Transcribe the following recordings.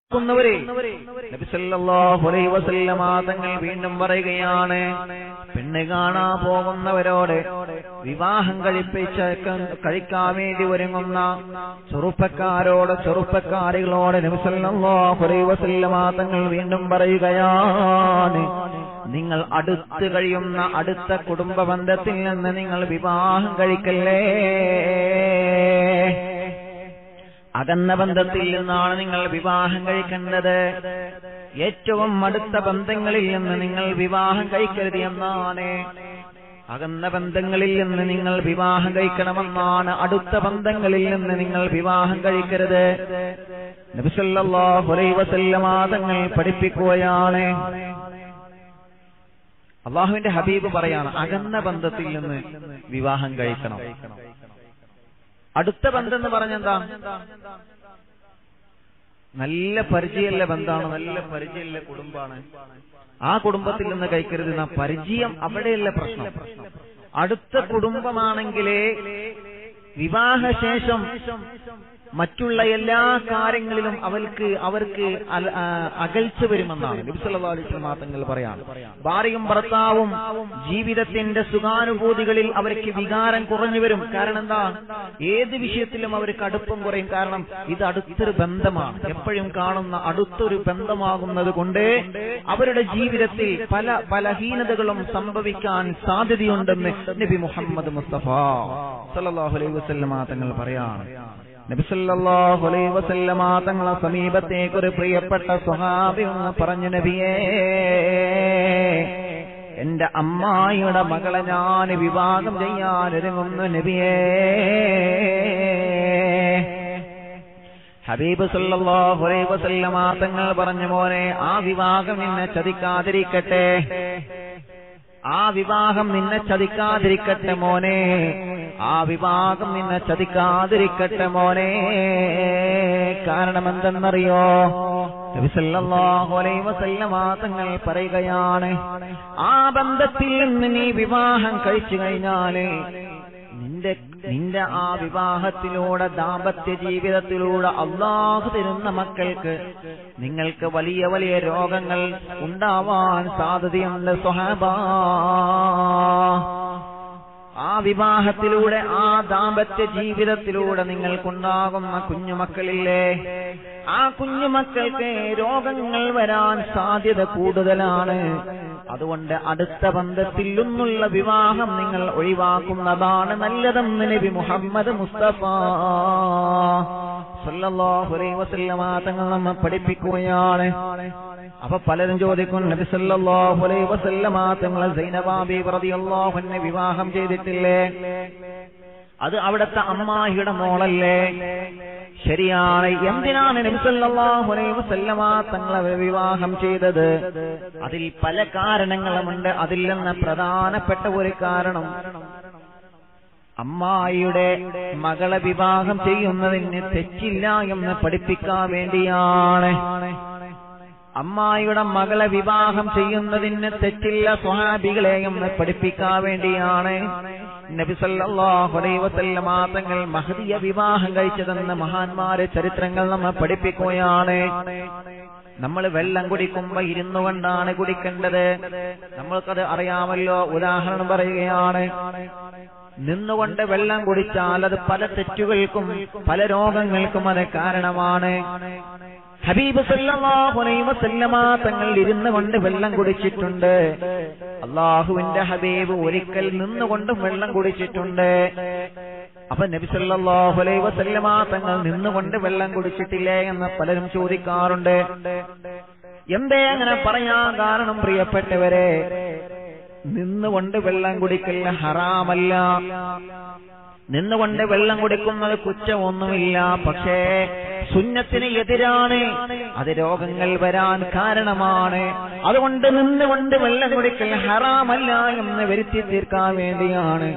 ക്കുന്നവരെ നബി സല്ലല്ലാഹു അലൈഹി വസല്ലമ തങ്ങൾ വീണ്ടും പറയുകയാണ് പെണ്ണ് കാണാ പോകുന്നവരോട് വിവാഹം കഴിപ്പിച്ച് കഴിക്കാൻ വേണ്ടി ഒരുങ്ങുന്ന ചെറുപ്പക്കാരോട് ചെറുപ്പക്കാരികളോട് നബി സല്ലല്ലാഹു അലൈഹി വസല്ലമ തങ്ങൾ വീണ്ടും പറയുകയാണ് നിങ്ങൾ അടുത്ത് കഴിയുന്ന അടുത്ത കുടുംബ ബന്ധത്തിൽ നിന്ന് നിങ്ങൾ വിവാഹം കഴിക്കല്ലേ അകന്ന ബന്ധത്തിൽ നിന്നാണ് നിങ്ങൾ വിവാഹം കഴിക്കേണ്ടത് ഏറ്റവും അടുത്ത ബന്ധങ്ങളിൽ നിന്ന് നിങ്ങൾ വിവാഹം കഴിക്കരുത് എന്നാണ് അകന്ന ബന്ധങ്ങളിൽ നിന്ന് നിങ്ങൾ വിവാഹം കഴിക്കണമെന്നാണ് അടുത്ത ബന്ധങ്ങളിൽ നിന്ന് നിങ്ങൾ വിവാഹം കഴിക്കരുത് നബിസല്ലാഹു അലൈഹി വസല്ലമ തങ്ങൾ പഠിപ്പിക്കുകയാണ് അള്ളാഹുവിന്റെ ഹബീബ് പറയാണ് അകന്ന ബന്ധത്തിൽ നിന്ന് വിവാഹം കഴിക്കണം അടുത്ത ബന്ധം എന്ന് പറഞ്ഞെന്താ നല്ല പരിചയമുള്ള ബന്ധമാണ് നല്ല പരിചയമുള്ള കുടുംബാണ് ആ കുടുംബത്തിൽ നിന്ന് കഴിക്കരുത് എന്നാ പരിചയം അവിടെയല്ല പ്രശ്നം അടുത്ത കുടുംബമാണെങ്കിലേ വിവാഹശേഷം മറ്റുള്ള എല്ലാ കാര്യങ്ങളിലും അവർക്ക് അവർക്ക് അല- ആ, അകൽച്ച വരുമെന്നാണ് നബിസല്ലാ തങ്ങൾ പറയാണ് ഭാര്യയും ഭർത്താവും ജീവിതത്തിന്റെ സുഖാനുഭൂതികളിൽ അവർക്ക് വികാരം കുറഞ്ഞു വരും കാരണം എന്താ ഏത് വിഷയത്തിലും അവർക്ക് അടുപ്പം കുറയും കാരണം ഇത് അടുത്തൊരു ബന്ധമാണ് എപ്പോഴും കാണുന്ന അടുത്തൊരു ബന്ധമാകുന്നത് കൊണ്ട് അവരുടെ ജീവിതത്തിൽ പല ബലഹീനതകളും സംഭവിക്കാൻ സാധ്യതയുണ്ടെന്ന് നബി മുഹമ്മദ് മുസ്തഫ സല്ലല്ലാഹു അലൈഹി വസല്ലമ തങ്ങൾ പറയാണ് നബി സല്ലല്ലാഹു അലൈഹി വസല്ലമ തങ്ങളെ സമീപത്തേക്ക് ഒരു പ്രിയപ്പെട്ട സ്വഹാബി ഒന്ന് പറഞ്ഞു നബിയേ എന്റെ അമ്മായിയുടെ മകളെ ഞാൻ വിവാഹം ചെയ്യാൻ ഒരുങ്ങുന്നു നബിയേ ഹബീബ് സല്ലല്ലാഹു അലൈഹി വസല്ലമ തങ്ങൾ പറഞ്ഞു മോനെ ആ വിവാഹം നിന്നെ ചതിക്കാതിരിക്കട്ടെ ആ വിവാഹം നിന്നെ ചതിക്കാതിരിക്കട്ടെ മോനെ ആ വിവാഹം നിന്നെ ചതിക്കാതിരിക്കട്ടെ മോനെ കാരണം എന്തെന്നറിയോ നബി സല്ലല്ലാഹു അലൈഹി വസല്ലമ തങ്ങൾ പറയുകയാണ് ആ ബന്ധത്തിൽ നിന്ന് നീ വിവാഹം കഴിച്ചു കഴിഞ്ഞാല് നിന്റെ നിന്റെ ആ വിവാഹത്തിലൂടെ ദാമ്പത്യ ജീവിതത്തിലൂടെ അള്ളാഹു തരുന്ന മക്കൾക്ക് നിങ്ങൾക്ക് വലിയ വലിയ രോഗങ്ങൾ ഉണ്ടാവാൻ സാധ്യതയുണ്ട് സ്വഹാബാ ആ വിവാഹത്തിലൂടെ ആ ദാമ്പത്യ ജീവിതത്തിലൂടെ നിങ്ങൾക്കുണ്ടാകുന്ന കുഞ്ഞുമക്കളില്ലേ ആ കുഞ്ഞുമക്കൾക്ക് രോഗങ്ങൾ വരാൻ സാധ്യത കൂടുതലാണ് അതുകൊണ്ട് അടുത്ത ബന്ധത്തിൽ നിന്നുള്ള വിവാഹം നിങ്ങൾ ഒഴിവാക്കുന്നതാണ് നല്ലതെന്ന് നബി മുഹമ്മദ് മുസ്തഫ സല്ലല്ലാഹു അലൈഹി വസല്ലമ തങ്ങൾ നമ്മെ പഠിപ്പിക്കുകയാണ് അപ്പൊ പലരും ചോദിക്കും നബി സല്ലല്ലാഹു അലൈഹി വസല്ലമ തങ്ങൾ സൈനബാബി റളിയല്ലാഹു അൻഹ വിവാഹം ചെയ്തിട്ടില്ലേ അത് അവിടുത്തെ അമ്മായിയുടെ മോളല്ലേ ശരിയാണ് എന്തിനാണ് നബി സല്ലല്ലാഹു അലൈഹി വസല്ലമ തങ്ങളെ വിവാഹം ചെയ്തത് അതിൽ പല കാരണങ്ങളുമുണ്ട് അതിൽ നിന്ന് പ്രധാനപ്പെട്ട ഒരു കാരണം അമ്മായിയുടെ മകളെ വിവാഹം ചെയ്യുന്നതിന് തെറ്റില്ല എന്ന് പഠിപ്പിക്കാൻ വേണ്ടിയാണ് അമ്മായിയുടെ മകളെ വിവാഹം ചെയ്യുന്നതിന് തെറ്റില്ല സ്വഹാബികളെ എന്ന് പഠിപ്പിക്കാൻ വേണ്ടിയാണ് നബി സല്ലല്ലാഹു അലൈഹി വസല്ലമ തങ്ങൾ മഹദിയ വിവാഹം കഴിച്ചതെന്ന് മഹാന്മാരെ ചരിത്രങ്ങൾ നമ്മെ പഠിപ്പിക്കുകയാണ് നമ്മൾ വെള്ളം കുടിക്കുമ്പോ ഇരുന്നു കൊണ്ടാണ് കുടിക്കേണ്ടത് നമ്മൾക്കത് അറിയാമല്ലോ ഉദാഹരണം പറയുകയാണ് നിന്നുകൊണ്ട് വെള്ളം കുടിച്ചാൽ അത് പല തെറ്റുകൾക്കും പല രോഗങ്ങൾക്കും അത് കാരണമാണ് ഹബീബ് സല്ലല്ലാഹു അലൈഹി വസല്ലമ തങ്ങൾ ഇരുന്നു കൊണ്ട് വെള്ളം കുടിച്ചിട്ടുണ്ട് അള്ളാഹുവിന്റെ ഹബീബ് ഒരിക്കൽ നിന്നുകൊണ്ടും വെള്ളം കുടിച്ചിട്ടുണ്ട് അപ്പൊ നബി സല്ലല്ലാഹു അലൈഹി വസല്ലമ തങ്ങൾ നിന്നുകൊണ്ട് വെള്ളം കുടിച്ചിട്ടില്ലേ എന്ന് പലരും ചോദിക്കാറുണ്ട് എന്തേ അങ്ങനെ പറയാൻ കാരണം പ്രിയപ്പെട്ടവരെ നിന്നുകൊണ്ട് വെള്ളം കുടിക്കൽ ഹറാമല്ല നിന്നുകൊണ്ട് വെള്ളം കുടിക്കുന്നത് കുറ്റമൊന്നുമില്ല പക്ഷേ സുന്നത്തിന് എതിരാണ് അത് രോഗങ്ങൾ വരാൻ കാരണമാണ് അതുകൊണ്ട് നിന്നുകൊണ്ട് വെള്ളം കുടിക്കൽ ഹറാമല്ല എന്ന് വരുത്തി തീർക്കാൻ വേണ്ടിയാണ്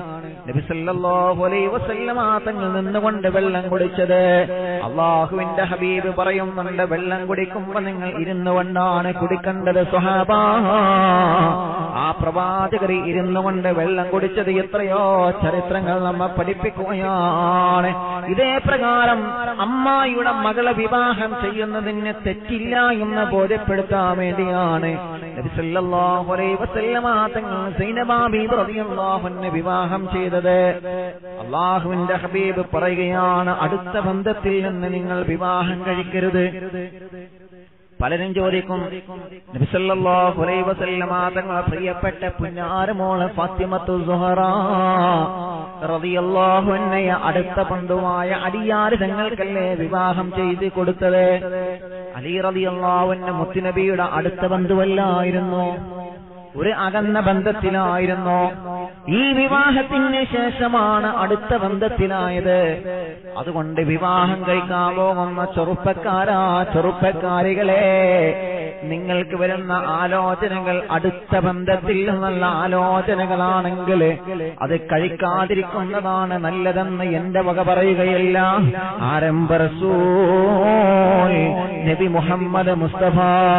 നബി സല്ലല്ലാഹു അലൈഹി വസല്ലമ തങ്ങൾ നിന്നുകൊണ്ട് വെള്ളം കുടിച്ചത് അള്ളാഹുവിന്റെ ഹബീബ് പറയുന്നുണ്ട് വെള്ളം കുടിക്കുമ്പോൾ നിങ്ങൾ ഇരുന്നു കൊണ്ടാണ് കുടിക്കേണ്ടത് സ്വഹാബ ആ പ്രവാചകർ ഇരുന്നു കൊണ്ട് വെള്ളം കുടിച്ചത് എത്രയോ ചരിത്രങ്ങൾ നമ്മെ പഠിപ്പിക്കുകയാണ് ഇതേ പ്രകാരം അമ്മായിയുടെ മകളെ വിവാഹം ചെയ്യുന്നതിന് തെറ്റില്ല എന്ന് ബോധ്യപ്പെടുത്താൻ വേണ്ടിയാണ് നബി സല്ലല്ലാഹു അലൈഹി വസല്ലമ തങ്ങൾ സൈനബ ബീബി റളിയല്ലാഹു അൻഹ വിവാഹം ചെയ്തത് അള്ളാഹുവിന്റെ ഹബീബ് പറയുകയാണ് അടുത്ത ബന്ധത്തിൽ നിന്ന് നിങ്ങൾ വിവാഹം കഴിക്കരുത് പലരും ചോദിക്കും നബിസല്ലാഹു അലൈഹി വസല്ലമ തങ്ങളെ പ്രിയപ്പെട്ട പുന്നാരമോള് ഫാത്തിമത്തു സുഹറ റളിയല്ലാഹു അൻഹയെ അടുത്ത ബന്ധുവായ അലിയാർ തങ്ങൾക്കല്ലേ വിവാഹം ചെയ്ത് കൊടുത്തത് അലി റളിയല്ലാഹു അൻഹ മുത്തുനബിയുടെ അടുത്ത ബന്ധുവല്ലായിരുന്നു ഒരു അകന്ന ബന്ധത്തിലായിരുന്നു ഈ വിവാഹത്തിന് ശേഷമാണ് അടുത്ത ബന്ധത്തിലായത് അതുകൊണ്ട് വിവാഹം കഴിക്കാൻ പോകുന്ന ചെറുപ്പക്കാരാ ചെറുപ്പക്കാരികളെ നിങ്ങൾക്ക് വരുന്ന ആലോചനകൾ അടുത്ത ബന്ധത്തിൽ നിന്നുള്ള ആലോചനകളാണെങ്കിൽ അത് കഴിക്കാതിരിക്കുന്നതാണ് നല്ലതെന്ന് എന്റെ വക പറയുകയില്ല ആരംഭ റസൂൽ നബി മുഹമ്മദ് മുസ്തഫ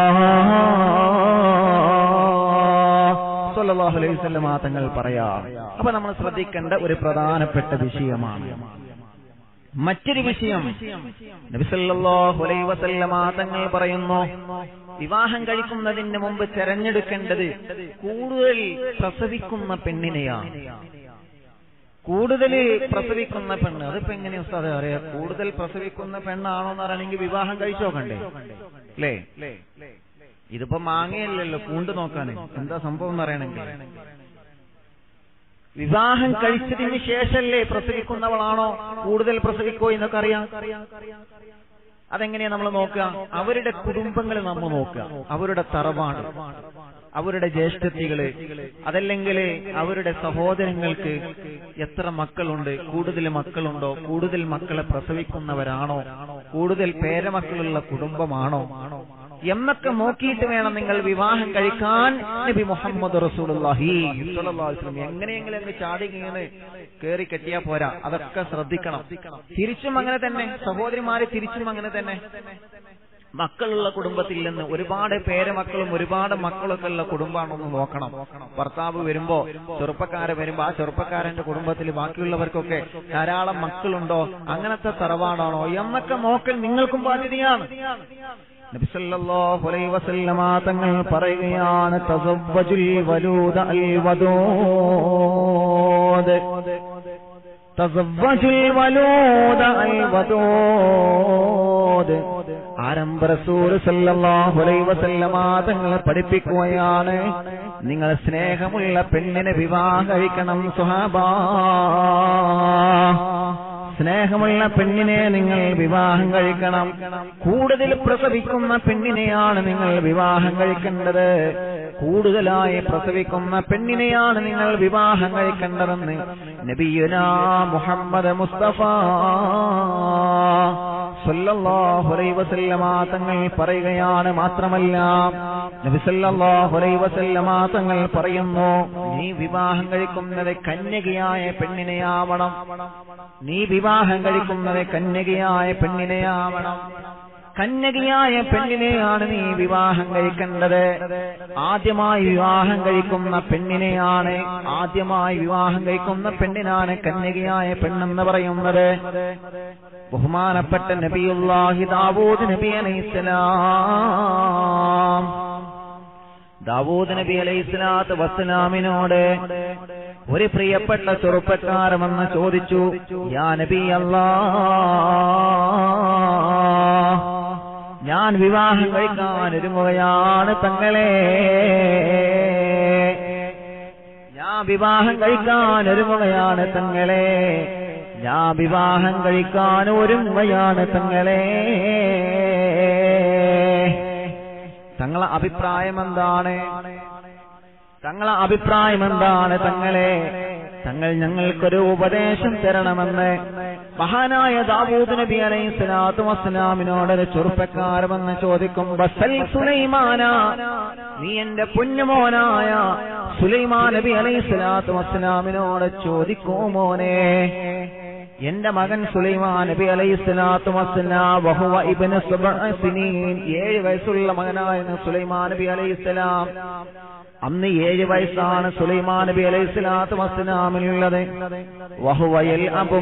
സല്ലല്ലാഹു അലൈഹി വസല്ലം തങ്ങൾ പറയാം അപ്പൊ നമ്മൾ ശ്രദ്ധിക്കേണ്ട ഒരു പ്രധാനപ്പെട്ട വിഷയമാണ് മറ്റൊരു വിഷയം നബി സല്ലല്ലാഹു അലൈഹി വസല്ലം തങ്ങൾ പറയുന്നു വിവാഹം കഴിക്കുന്നതിന് മുമ്പ് തെരഞ്ഞെടുക്കേണ്ടത് കൂടുതൽ പ്രസവിക്കുന്ന പെണ്ണിനെയാണ് കൂടുതൽ പ്രസവിക്കുന്ന പെണ്ണ് അതിപ്പോ എങ്ങനെ ഉസ്താദെ അറിയാ കൂടുതൽ പ്രസവിക്കുന്ന പെണ്ണാണോ എന്ന് അറിയണമെങ്കിൽ വിവാഹം കഴിച്ചു നോക്കണ്ടേ അല്ലേ ഇതിപ്പോ മാങ്ങയല്ലല്ലോ പൂണ്ട് നോക്കാന് എന്താ സംഭവം എന്ന് അറിയണമെങ്കിൽ വിവാഹം കഴിച്ചതിന് ശേഷല്ലേ പ്രസവിക്കുന്നവളാണോ കൂടുതൽ പ്രസവിക്കോ എന്നൊക്കെ അറിയാം അതെങ്ങനെയാ നമ്മൾ നോക്കുക അവരുടെ കുടുംബങ്ങൾ നമ്മൾ നോക്കുക അവരുടെ തറവാണ് അവരുടെ ജ്യേഷ്ഠത്തികള് അതല്ലെങ്കിൽ അവരുടെ സഹോദരങ്ങൾക്ക് എത്ര മക്കളുണ്ട് കൂടുതൽ മക്കളുണ്ടോ കൂടുതൽ മക്കളെ പ്രസവിക്കുന്നവരാണോ കൂടുതൽ പേരമക്കളുള്ള കുടുംബമാണോ എന്നൊക്കെ നോക്കിയിട്ട് വേണം നിങ്ങൾ വിവാഹം കഴിക്കാൻ നബി മുഹമ്മദ് റസൂലുള്ളാഹി സ്വല്ലല്ലാഹു അലൈഹി വസല്ലം എങ്ങനെയെങ്കിലും അങ്ങ് ചാടി വീണ് കേറി കെട്ടിയാ പോരാ അതൊക്കെ ശ്രദ്ധിക്കണം തിരിച്ചും അങ്ങനെ തന്നെ സഹോദരിമാരെ തിരിച്ചും അങ്ങനെ തന്നെ മക്കളുള്ള കുടുംബത്തിൽ നിന്ന് ഒരുപാട് പേരമക്കളും ഒരുപാട് മക്കളൊക്കെ ഉള്ള കുടുംബമാണോന്ന് നോക്കണം ഭർത്താവ് വരുമ്പോ ചെറുപ്പക്കാരെ വരുമ്പോ ആ ചെറുപ്പക്കാരന്റെ കുടുംബത്തിൽ ബാക്കിയുള്ളവർക്കൊക്കെ ധാരാളം മക്കളുണ്ടോ അങ്ങനത്തെ തറവാടാണോ എന്നൊക്കെ നോക്കൽ നിങ്ങൾക്കും ബാധ്യതയാണ് നബിസല്ലല്ലാഹു അലൈഹി വസല്ലമ തങ്ങൾ പറയുകയാണ് തസവ്വജുൽ വലൂദ അൽ വദൂദ് തസവ്വജുൽ വലൂദ അൽ വദൂദ് ആരംഭ റസൂൽ സല്ലല്ലാഹു അലൈഹി വസല്ലമ തങ്ങൾ പഠിപ്പിക്കുകയാണ് നിങ്ങൾ സ്നേഹമുള്ള പെണ്ണിനെ വിവാഹം കഴിക്കണം സുഹാബാ സ്നേഹമുള്ള പെണ്ണിനെ നിങ്ങൾ വിവാഹം കഴിക്കണം കൂടുതൽ പ്രസവിക്കുന്ന പെണ്ണിനെയാണ് നിങ്ങൾ വിവാഹം കഴിക്കേണ്ടത് കൂടുതലായി പ്രസവിക്കുന്ന പെണ്ണിനെയാണ് നിങ്ങൾ വിവാഹം കഴിക്കേണ്ടതെന്ന് നബിയുന മുഹമ്മദ് മുസ്തഫ സല്ലല്ലാഹു അലൈഹി വസല്ലമ തങ്ങൾ പറയുകയാണ് മാത്രമല്ല നബി സല്ലല്ലാഹു അലൈഹി വസല്ലമ തങ്ങൾ പറയുന്നു നീ വിവാഹം കഴിക്കുന്നത് കന്യകയായ പെണ്ണിനെയാവണം നീ വിവാഹം കഴിക്കുന്നത് കന്യകയായ പെണ്ണിനെയാവണം കന്യകയായ പെണ്ണിനെയാണ് നീ വിവാഹം കഴിക്കേണ്ടത് ആദ്യമായി വിവാഹം കഴിക്കുന്ന പെണ്ണിനെയാണ് ആദ്യമായി വിവാഹം കഴിക്കുന്ന പെണ്ണിനാണ് കന്യകയായ പെണ്ണെന്ന് പറയുന്നത് ബഹുമാനപ്പെട്ട നബിയുല്ലാഹി ദാവൂദ് നബി അലൈഹിസ്സലാം ദാവൂദ് നബി അലൈഹിസ്സലാത്ത് വസ്സലാമിനോട് ഒരു പ്രിയപ്പെട്ട ചെറുപ്പക്കാരൻ വന്ന് ചോദിച്ചു യാ നബി അല്ലാ ഞാൻ വിവാഹം കഴിക്കാൻ ഒരുങ്ങുകയാണ് തങ്ങളെ ഞാൻ വിവാഹം കഴിക്കാൻ ഒരുങ്ങുകയാണ് തങ്ങളെ ഞാൻ വിവാഹം കഴിക്കാൻ ഒരുങ്ങുകയാണ് തങ്ങളെ തങ്ങളെ അഭിപ്രായം എന്താണ് തങ്ങളെ അഭിപ്രായം എന്താണ് തങ്ങളെ തങ്ങൾ ഞങ്ങൾക്കൊരു ഉപദേശം തരണമെന്ന് മഹാനായ ദാവൂദ് നബി അലൈഹി സ്വലാത്തു വസ്സലാമിനോടൊരു ചെറുപ്പക്കാരമെന്ന് ചോദിക്കും ബസൽ സുലൈമാന നീ എന്റെ പൊന്നുമോനായ സുലൈമാൻ നബി അലൈഹി സ്വലാത്തു വസ്സലാമിനോട് ചോദിക്കൂ മോനെ എന്റെ മകൻ സുലൈമാൻ നബി അലൈഹി സ്വലാത്തു വസ്സലാം വഹുവ ഇബ്നു സബ്അ സിനീൻ ഏഴ് വയസ്സുള്ള മകനായ സുലൈമാൻ നബി അലൈഹി സ്വലാം അന്ന് ഏഴ് വയസ്സാണ് സുലൈമാൻ നബി അലൈഹി സ്വലാത്തു വസ്സലാമിനുള്ളത് വഹുവയൽ അബു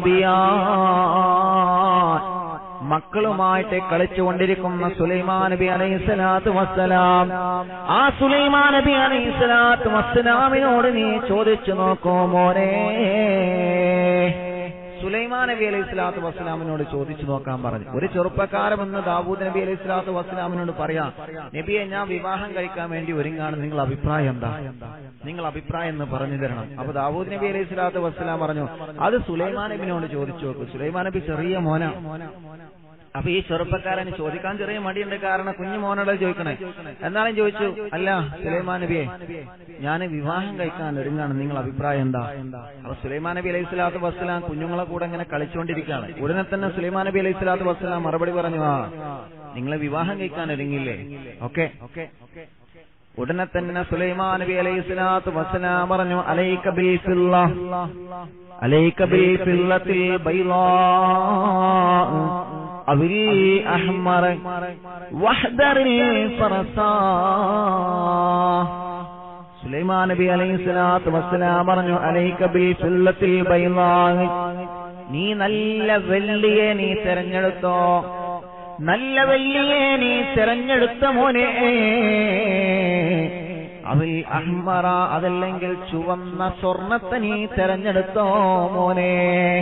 മക്കളുമായിട്ട് കളിച്ചുകൊണ്ടിരിക്കുന്ന സുലൈമാൻ നബി അലൈഹി സ്വലാത്തു വസ്സലാം ആ സുലൈമാൻ നബി അലൈഹി സ്വലാത്തു വസ്സലാമിനോട് നീ ചോദിച്ചു നോക്കൂ മോനെ സുലൈമാൻ നബി അലൈഹി സ്വലാത്തു വസ്സലാമിനോട് ചോദിച്ചു നോക്കാൻ പറഞ്ഞു ഒരു ചെറുപ്പക്കാരമെന്ന് ദാവൂദ് നബി അലൈഹി സ്വലാത്തു വസ്സലാമിനോട് പറയാം നബിയെ ഞാൻ വിവാഹം കഴിക്കാൻ വേണ്ടി ഒരുങ്ങാണ് നിങ്ങൾ അഭിപ്രായം എന്താ നിങ്ങൾ അഭിപ്രായം എന്ന് പറഞ്ഞു തരണം അപ്പൊ ദാവൂദ് നബി അലൈഹി സ്വലാത്തു വസ്സലാം പറഞ്ഞു അത് സുലൈമാൻ നബിനോട് ചോദിച്ചു നോക്കൂ സുലൈമാൻ നബി ചെറിയ മോന അപ്പൊ ഈ ചെറുപ്പക്കാരന് ചോദിക്കാൻ ചെറിയ മടിയുണ്ട് കാരണം കുഞ്ഞു മോനോട് ചോദിക്കണേ എന്നാലും ചോദിച്ചു അല്ല സുലൈമാൻ നബിയെ ഞാൻ വിവാഹം കഴിക്കാൻ ഒരുങ്ങാണ് നിങ്ങൾ അഭിപ്രായം എന്താ അപ്പൊ സുലൈമാൻ നബി അലൈഹി സ്വലാത്തു വസ്സലാം കുഞ്ഞുങ്ങളെ കൂടെ ഇങ്ങനെ കളിച്ചുകൊണ്ടിരിക്കുകയാണ് ഉടനെ തന്നെ സുലൈമാൻ നബി അലൈഹി സ്വലാത്തു വസ്സലാം മറുപടി പറഞ്ഞു ആ നിങ്ങൾ വിവാഹം കഴിക്കാൻ ഒരുങ്ങില്ലേ ഓക്കെ ഓക്കെ ഉടനെ തന്നെ സുലൈമാൻ നബി അലൈഹി സ്വലാത്തു വസ്സലാം പറഞ്ഞു അലൈക ബിൽ ഫില്ല അലൈക ബിൽ ഫില്ലത്തിൽ ബൈളാ അവിൽ അഹ്മർ വഹ്ദറിൽ ഫറസാ സുലൈമാൻ നബി അലൈഹി സ്വലാത്തു വസ്സലാം പറഞ്ഞു അലൈക ബിൽ ഫില്ലത്തിൽ ബൈളാ നീ നല്ല വെള്ളിയെ നീ തെരഞ്ഞെടുത്തോ നല്ല വെള്ളിയെ നീ തെരഞ്ഞെടുത്ത മോനെ അവൽ അഹ്മറ അതല്ലെങ്കിൽ ചുവന്ന സ്വർണത്തെ നീ തെരഞ്ഞെടുത്തോ മോനെ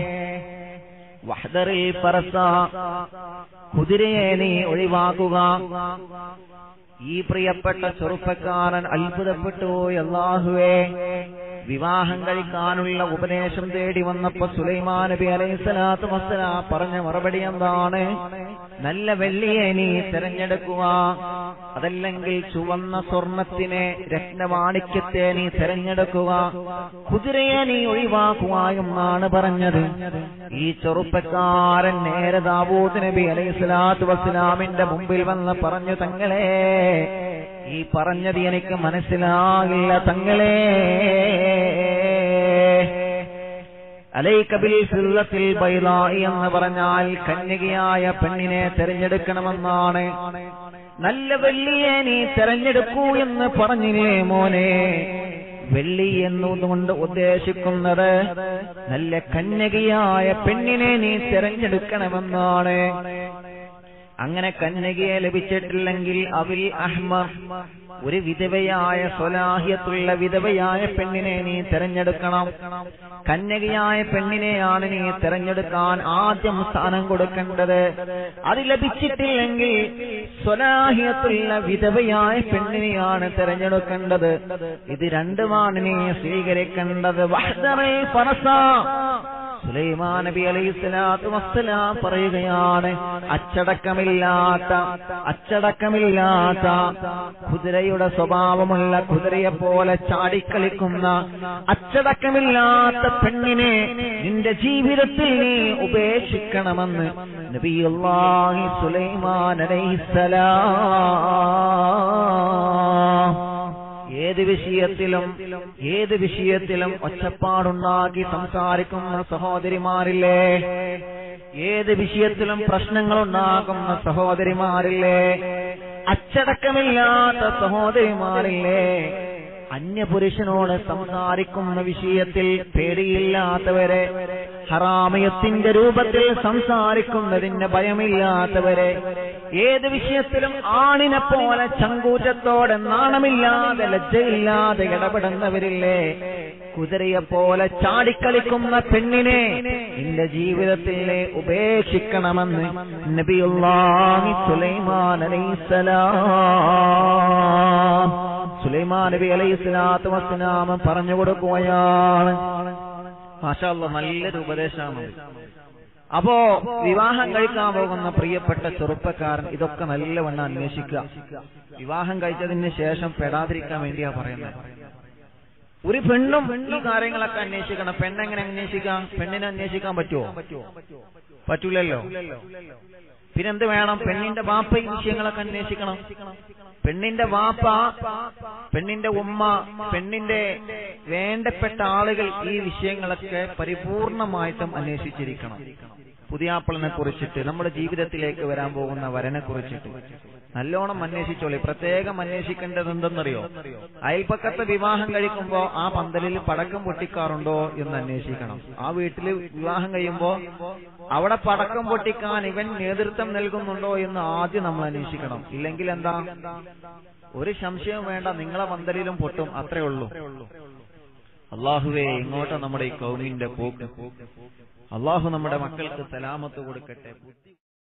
വഹദറിൽ പറസ കുതിരയെ നീ ഒഴിവാക്കുക ഈ പ്രിയപ്പെട്ട ചെറുപ്പക്കാരൻ അത്ഭുതപ്പെട്ടു അല്ലാഹുവേ വിവാഹം കഴിക്കാനുള്ള ഉപദേശം തേടി വന്നപ്പോ സുലൈമാൻ നബി അലൈഹി സ്വലാത്തു വസ്സലാം പറഞ്ഞ മറുപടി എന്താണ് നല്ല വെള്ളിയെ നീ തിരഞ്ഞെടുക്കുക അതല്ലെങ്കിൽ ചുവന്ന സ്വർണത്തിനെ രത്നമാണിക്യത്തെ നീ തിരഞ്ഞെടുക്കുക കുതിരയെ നീ ഒഴിവാക്കുക എന്നാണ് പറഞ്ഞത് ഈ ചെറുപ്പക്കാരൻ നേരെ ദാവൂദ് നബി അലൈഹി സ്വലാത്തു വസ്സലാമിന്റെ മുമ്പിൽ വന്ന് പറഞ്ഞു തങ്ങളെ ഈ പറഞ്ഞത് എനിക്ക് മനസ്സിലാകില്ല തങ്ങളെ അലൈക്കബിൽ ഫില്ലത്തിൽ ബൈലായി എന്ന് പറഞ്ഞാൽ കന്യകയായ പെണ്ണിനെ തെരഞ്ഞെടുക്കണമെന്നാണ് നല്ല വെള്ളിയെ നീ തെരഞ്ഞെടുക്കൂ എന്ന് പറഞ്ഞില്ലേ മോനെ വെള്ളി എന്നതുകൊണ്ട് ഉദ്ദേശിക്കുന്നത് നല്ല കന്യകയായ പെണ്ണിനെ നീ തെരഞ്ഞെടുക്കണമെന്നാണ് അങ്ങനെ കന്യകയെ ലഭിച്ചിട്ടില്ലെങ്കിൽ അവിൽ അഹ്മ ഒരു വിധവയായ സ്വലാഹ്യത്തുള്ള വിധവയായ പെണ്ണിനെ നീ തെരഞ്ഞെടുക്കണം കന്യകയായ പെണ്ണിനെയാണ് നീ തെരഞ്ഞെടുക്കാൻ ആദ്യം സ്ഥാനം കൊടുക്കേണ്ടത് അത് ലഭിച്ചിട്ടില്ലെങ്കിൽ സ്വലാഹ്യത്തുള്ള വിധവയായ പെണ്ണിനെയാണ് തെരഞ്ഞെടുക്കേണ്ടത് ഇത് രണ്ടുമാണ് നീ സ്വീകരിക്കേണ്ടത് വഹ്ദറേ ഫറസ സുലൈമാൻ നബി അലൈഹി സ്വലാത്തു വസ്സലാം പറയുകയാണ് അച്ചടക്കമില്ലാത്ത അച്ചടക്കമില്ലാത്ത കുതിരയുടെ സ്വഭാവമുള്ള കുതിരയെ പോലെ ചാടിക്കളിക്കുന്ന അച്ചടക്കമില്ലാത്ത പെണ്ണിനെ നിന്റെ ജീവിതത്തിൽ നീ ഉപേക്ഷിക്കണമെന്ന് നബിയുള്ളാഹി സുലൈമാൻ അലൈഹിസ്സലാം ഏത് വിഷയത്തിലും ഏത് വിഷയത്തിലും ഒച്ചപ്പാടുണ്ടാക്കി സംസാരിക്കുന്ന സഹോദരിമാരില്ലേ ഏത് വിഷയത്തിലും പ്രശ്നങ്ങൾ ഉണ്ടാക്കുന്ന സഹോദരിമാരില്ലേ അച്ചടക്കമില്ലാത്ത സഹോദരിമാരില്ലേ അന്യപുരുഷനോട് സംസാരിക്കുന്ന വിഷയത്തിൽ പേടിയില്ലാത്തവരെ ഹറാമയത്തിന്റെ രൂപത്തിൽ സംസാരിക്കുന്നതിന് ഭയമില്ലാത്തവരെ ഏത് വിഷയത്തിലും ആണിനെ പോലെ ചങ്കൂറ്റത്തോടെ നാണമില്ലാതെ ലജ്ജയില്ലാതെ ഇടപെടുന്നവരില്ലേ കുതിരയെ പോലെ ചാടിക്കളിക്കുന്ന പെണ്ണിനെ നിന്റെ ജീവിതത്തിൽ ഉപേക്ഷിക്കണമെന്ന് നബിയുള്ളാഹി സുലൈമാൻ അലൈഹിസ്സലാം സുലൈമാൻ നബി അലൈഹി സ്വലാത്തു വസ്സലാം പറഞ്ഞു കൊടുക്കുകയാണ് മാഷാല്ല നല്ലൊരു ഉപദേശമാണ് അപ്പോ വിവാഹം കഴിക്കാൻ പോകുന്ന പ്രിയപ്പെട്ട ചെറുപ്പക്കാരൻ ഇതൊക്കെ നല്ലവണ്ണം അന്വേഷിക്കുക വിവാഹം കഴിച്ചതിന് ശേഷം പെടാതിരിക്കാൻ വേണ്ടിയാ പറയുന്നത് ഒരു പെണ്ണും ഈ കാര്യങ്ങളൊക്കെ അന്വേഷിക്കണം പെണ്ണെങ്ങനെ അന്വേഷിക്കാം പെണ്ണിനെ അന്വേഷിക്കാൻ പറ്റുമോ പറ്റൂലല്ലോ പിന്നെന്ത് വേണം പെണ്ണിന്റെ വാപ്പ ഈ വിഷയങ്ങളൊക്കെ അന്വേഷിക്കണം പെണ്ണിന്റെ വാപ്പ പെണ്ണിന്റെ ഉമ്മ പെണ്ണിന്റെ വേണ്ടപ്പെട്ട ആളുകൾ ഈ വിഷയങ്ങളൊക്കെ പരിപൂർണമായിട്ടും അന്വേഷിച്ചിരിക്കണം പുതിയാപ്പിളിനെ കുറിച്ചിട്ട് നമ്മുടെ ജീവിതത്തിലേക്ക് വരാൻ പോകുന്ന വരനെ കുറിച്ചിട്ട് നല്ലോണം അന്വേഷിച്ചോളി പ്രത്യേകം അന്വേഷിക്കേണ്ടത് എന്തെന്നറിയോ അയൽപ്പക്കത്തെ വിവാഹം കഴിക്കുമ്പോ ആ പന്തലിൽ പടക്കം പൊട്ടിക്കാറുണ്ടോ എന്ന് അന്വേഷിക്കണം ആ വീട്ടിൽ വിവാഹം കഴിയുമ്പോ അവിടെ പടക്കം പൊട്ടിക്കാൻ ഇവൻ നേതൃത്വം നൽകുന്നുണ്ടോ എന്ന് ആദ്യം നമ്മൾ അന്വേഷിക്കണം ഇല്ലെങ്കിൽ എന്താ ഒരു സംശയവും വേണ്ട നിങ്ങളെ പന്തലിലും പൊട്ടും അത്രേ ഉള്ളൂ അള്ളാഹുവേ ഇങ്ങോട്ട് നമ്മുടെ ഈ കൗമിന്റെ പോക്ക് അള്ളാഹു നമ്മുടെ മക്കൾക്ക് സലാമത്ത് കൊടുക്കട്ടെ